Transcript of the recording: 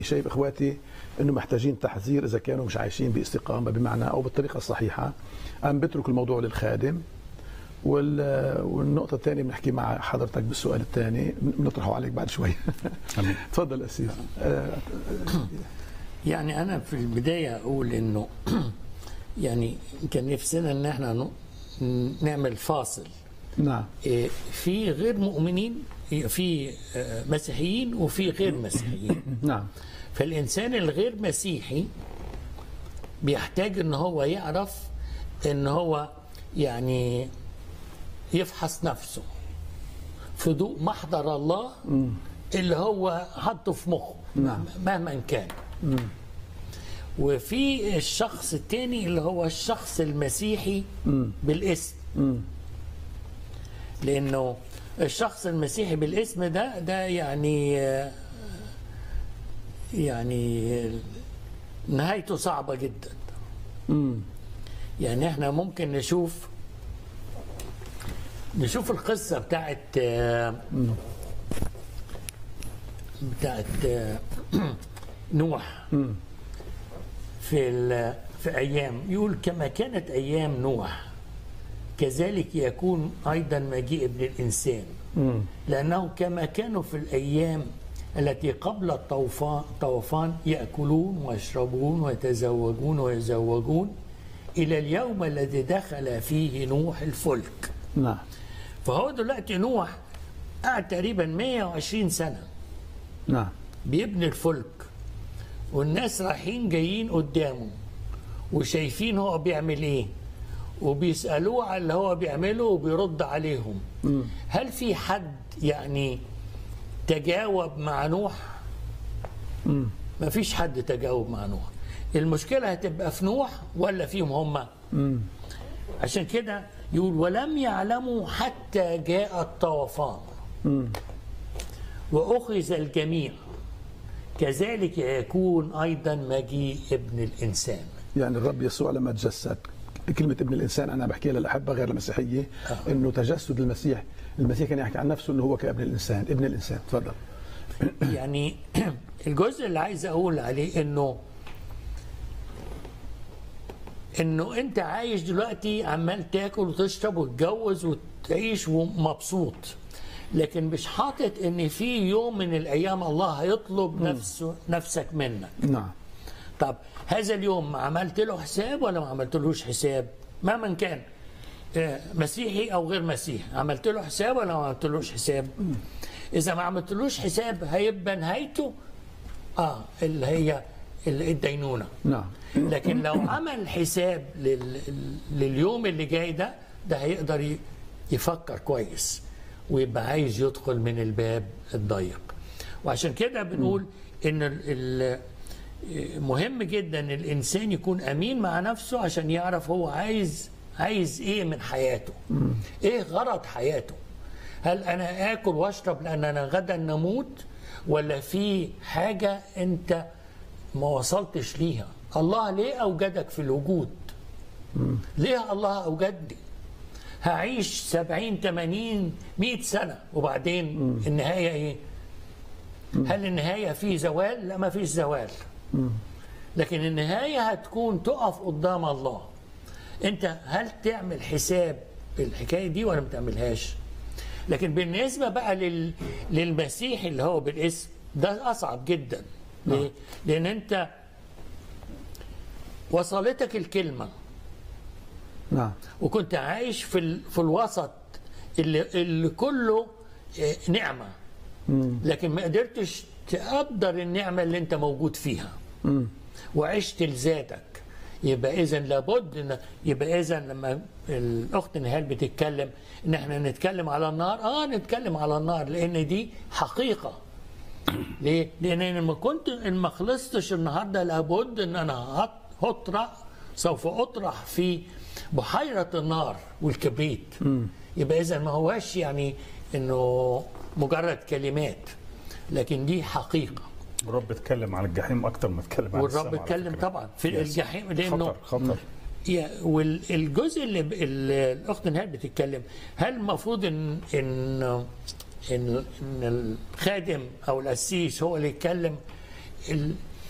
شايف اخواتي انه محتاجين تحذير اذا كانوا مش عايشين باستقامه بمعنى او بالطريقه الصحيحه ام بترك الموضوع للخادم وال- والنقطة الثانية بنحكي مع حضرتك بالسؤال الثاني بنطرحه عليك بعد شوي أمين. تفضل أسيس آه، يعني انا في البدايه اقول انه يعني كان نفسنا ان احنا ن- نعمل فاصل نعم إيه، في غير مؤمنين إيه، في آه، مسيحيين وفي غير مسيحيين نعم فالانسان الغير مسيحي بيحتاج ان هو يعرف ان هو يعني يفحص نفسه في ضوء محضر الله اللي هو حاطه في مخه نعم. مهما كان وفي الشخص التاني اللي هو الشخص المسيحي بالاسم لانه الشخص المسيحي بالاسم ده ده يعني آه، يعني نهايته صعبة جدا يعني احنا ممكن نشوف نشوف القصة بتاعت آه، بتاعت آه، نوح في ال- في أيام يقول كما كانت أيام نوح كذلك يكون أيضا مجيء ابن الإنسان لأنه كما كانوا في الأيام التي قبل الطوفان طوفان يأكلون ويشربون ويتزوجون ويزوجون إلى اليوم الذي دخل فيه نوح الفلك نعم فهو دلوقتي نوح قعد تقريبا 120 سنة نعم بيبني الفلك والناس رايحين جايين قدامه وشايفين هو بيعمل ايه وبيسألوه على اللي هو بيعمله وبيرد عليهم هل في حد يعني تجاوب مع نوح ما فيش حد تجاوب مع نوح المشكلة هتبقى في نوح ولا فيهم هم عشان كده يقول ولم يعلموا حتى جاء الطوفان وأخذ الجميع كذلك يكون أيضا مجيء ابن الإنسان يعني الرب يسوع لما تجسد كلمة ابن الإنسان أنا بحكيها للأحبة غير المسيحية إنه تجسد المسيح المسيح كان يحكي عن نفسه إنه هو كابن الإنسان ابن الإنسان تفضل يعني الجزء اللي عايز أقول عليه إنه إنه أنت عايش دلوقتي عمال تاكل وتشرب وتتجوز وتعيش ومبسوط لكن مش حاطط إن في يوم من الأيام الله هيطلب نفسه نفسك منك نعم طب هذا اليوم عملت له حساب ولا ما عملتلوش حساب مهما كان آه، مسيحي او غير مسيحي عملت له حساب ولا ما عملتلوش حساب اذا ما عملتلوش حساب هيبقى نهايته اه اللي هي ال- الدينونه نعم لكن لو عمل حساب لل... لليوم اللي جاي ده ده هيقدر ي- يفكر كويس ويبقى عايز يدخل من الباب الضيق وعشان كده بنقول ان ال... ال... مهم جدا الانسان يكون امين مع نفسه عشان يعرف هو عايز عايز ايه من حياته ايه غرض حياته هل انا اكل واشرب لان انا غدا نموت ولا في حاجه انت ما وصلتش ليها الله ليه اوجدك في الوجود ليه الله اوجدني هعيش سبعين تمانين مئة سنة وبعدين النهاية ايه هل النهاية في زوال لا ما فيش زوال لكن النهاية هتكون تقف قدام الله انت هل تعمل حساب الحكاية دي ولا ما تعملهاش لكن بالنسبة بقى لل... للمسيح اللي هو بالاسم ده أصعب جدا ليه؟ لأن أنت وصلتك الكلمة نعم وكنت عايش في ال... في الوسط اللي, اللي كله آه، نعمة لكن ما قدرتش تقدر النعمة اللي أنت موجود فيها وعشت لذاتك يبقى اذا لابد ان يبقى اذا لما الاخت نهال بتتكلم ان احنا نتكلم على النار اه نتكلم على النار لان دي حقيقه ليه؟ لان أنا لما كنت ان ما خلصتش النهارده لابد ان انا هط- هطرح سوف اطرح في بحيره النار والكبريت يبقى اذا ما هواش يعني انه مجرد كلمات لكن دي حقيقه الرب اتكلم عن الجحيم اكتر ما اتكلم عن والرب السماء على اتكلم فكرة. طبعا في يس. الجحيم لانه خطر خطر يا والجزء اللي ب- اللي الاخت نهال بتتكلم هل المفروض ان ان ان ان الخادم او القسيس هو اللي يتكلم ال-